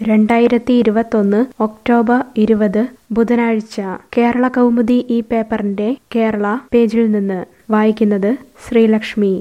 രണ്ടായിരത്തി ഇരുപത്തൊന്ന് ഒക്ടോബർ ഇരുപത് ബുധനാഴ്ച കേരള കൗമുദി ഈ പേപ്പറിന്റെ കേരള പേജിൽ നിന്ന് വായിക്കുന്നത് ശ്രീലക്ഷ്മി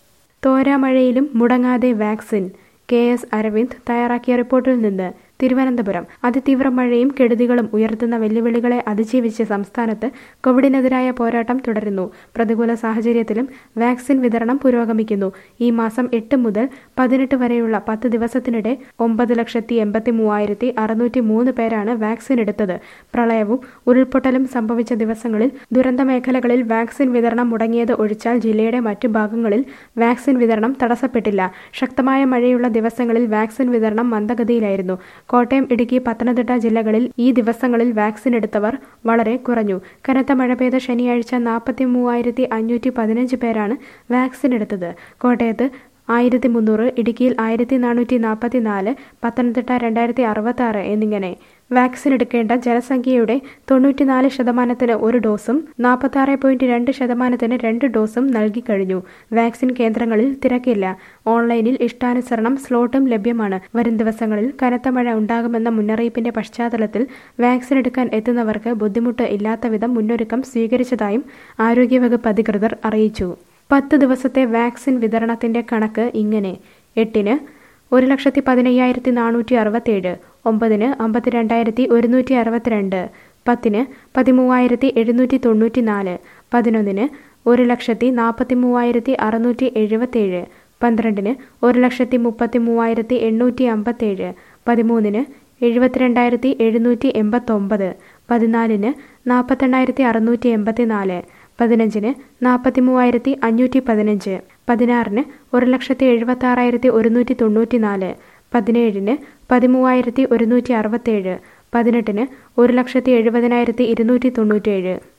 തോരാമഴയിലും മുടങ്ങാതെ വാക്സിൻ കെ എസ് അരവിന്ദ് തയ്യാറാക്കിയ റിപ്പോർട്ടിൽ നിന്ന് തിരുവനന്തപുരം അതിതീവ്ര മഴയും കെടുതികളും ഉയർത്തുന്ന വെല്ലുവിളികളെ അതിജീവിച്ച് സംസ്ഥാനത്ത് കോവിഡിനെതിരായ പോരാട്ടം തുടരുന്നു പ്രതികൂല സാഹചര്യത്തിലും വാക്സിൻ വിതരണം പുരോഗമിക്കുന്നു ഈ മാസം എട്ട് മുതൽ പതിനെട്ട് വരെയുള്ള പത്ത് ദിവസത്തിനിടെ ഒമ്പത് ലക്ഷത്തി എൺപത്തി മൂവായിരത്തി അറുന്നൂറ്റി മൂന്ന് പേരാണ് വാക്സിൻ എടുത്തത് പ്രളയവും ഉരുൾപൊട്ടലും സംഭവിച്ച ദിവസങ്ങളിൽ ദുരന്ത മേഖലകളിൽ വാക്സിൻ വിതരണം മുടങ്ങിയത് ഒഴിച്ചാൽ ജില്ലയുടെ മറ്റു ഭാഗങ്ങളിൽ വാക്സിൻ വിതരണം തടസ്സപ്പെട്ടില്ല ശക്തമായ മഴയുള്ള ദിവസങ്ങളിൽ വാക്സിൻ വിതരണം മന്ദഗതിയിലായിരുന്നു കോട്ടയം ഇടുക്കി പത്തനംതിട്ട ജില്ലകളിൽ ഈ ദിവസങ്ങളിൽ വാക്സിൻ എടുത്തവർ വളരെ കുറഞ്ഞു കനത്ത മഴ പെയ്ത ശനിയാഴ്ച നാൽപ്പത്തി മൂവായിരത്തി അഞ്ഞൂറ്റി പതിനഞ്ച് പേരാണ് വാക്സിൻ എടുത്തത് കോട്ടയത്ത് ആയിരത്തി മുന്നൂറ് ഇടുക്കിയിൽ ആയിരത്തി നാനൂറ്റി നാൽപ്പത്തി നാല് പത്തനംതിട്ട രണ്ടായിരത്തി അറുപത്തി ആറ് എന്നിങ്ങനെ വാക്സിൻ എടുക്കേണ്ട ജനസംഖ്യയുടെ തൊണ്ണൂറ്റിനാല് ശതമാനത്തിന് ഒരു ഡോസും നാൽപ്പത്തി പോയിന്റ് രണ്ട് ശതമാനത്തിന് രണ്ട് ഡോസും നൽകിക്കഴിഞ്ഞു വാക്സിൻ കേന്ദ്രങ്ങളിൽ തിരക്കില്ല ഓൺലൈനിൽ ഇഷ്ടാനുസരണം സ്ലോട്ടും ലഭ്യമാണ് വരും ദിവസങ്ങളിൽ കനത്ത മഴ ഉണ്ടാകുമെന്ന മുന്നറിയിപ്പിന്റെ പശ്ചാത്തലത്തിൽ വാക്സിൻ എടുക്കാൻ എത്തുന്നവർക്ക് ബുദ്ധിമുട്ട് ഇല്ലാത്ത വിധം മുന്നൊരുക്കം സ്വീകരിച്ചതായും ആരോഗ്യവകുപ്പ് അധികൃതർ അറിയിച്ചു പത്ത് ദിവസത്തെ വാക്സിൻ വിതരണത്തിന്റെ കണക്ക് ഇങ്ങനെ എട്ടിന് ഒരു ലക്ഷത്തി പതിനയ്യായിരത്തി നാനൂറ്റി അറുപത്തേഴ് ഒമ്പതിന് അമ്പത്തിരണ്ടായിരത്തി ഒരുന്നൂറ്റി അറുപത്തിരണ്ട് പത്തിന് പതിമൂവായിരത്തി എഴുന്നൂറ്റി തൊണ്ണൂറ്റി നാല് പതിനൊന്നിന് ഒരു ലക്ഷത്തി നാൽപ്പത്തി മൂവായിരത്തി അറുന്നൂറ്റി എഴുപത്തേഴ് പന്ത്രണ്ടിന് ഒരു ലക്ഷത്തി മുപ്പത്തി മൂവായിരത്തി എണ്ണൂറ്റി അമ്പത്തേഴ് പതിമൂന്നിന് എഴുപത്തിരണ്ടായിരത്തി എഴുന്നൂറ്റി എൺപത്തൊമ്പത് പതിനാലിന് നാൽപ്പത്തെണ്ണായിരത്തി അറുന്നൂറ്റി എൺപത്തി നാല് പതിനഞ്ചിന് നാൽപ്പത്തി മൂവായിരത്തി അഞ്ഞൂറ്റി പതിനഞ്ച് പതിനാറിന് ഒരു ലക്ഷത്തി എഴുപത്തി ആറായിരത്തി ഒരുന്നൂറ്റി തൊണ്ണൂറ്റി നാല് പതിനേഴിന് പതിമൂവായിരത്തി ഒരുന്നൂറ്റി അറുപത്തേഴ് പതിനെട്ടിന് ഒരു ലക്ഷത്തി എഴുപതിനായിരത്തി ഇരുന്നൂറ്റി തൊണ്ണൂറ്റേഴ്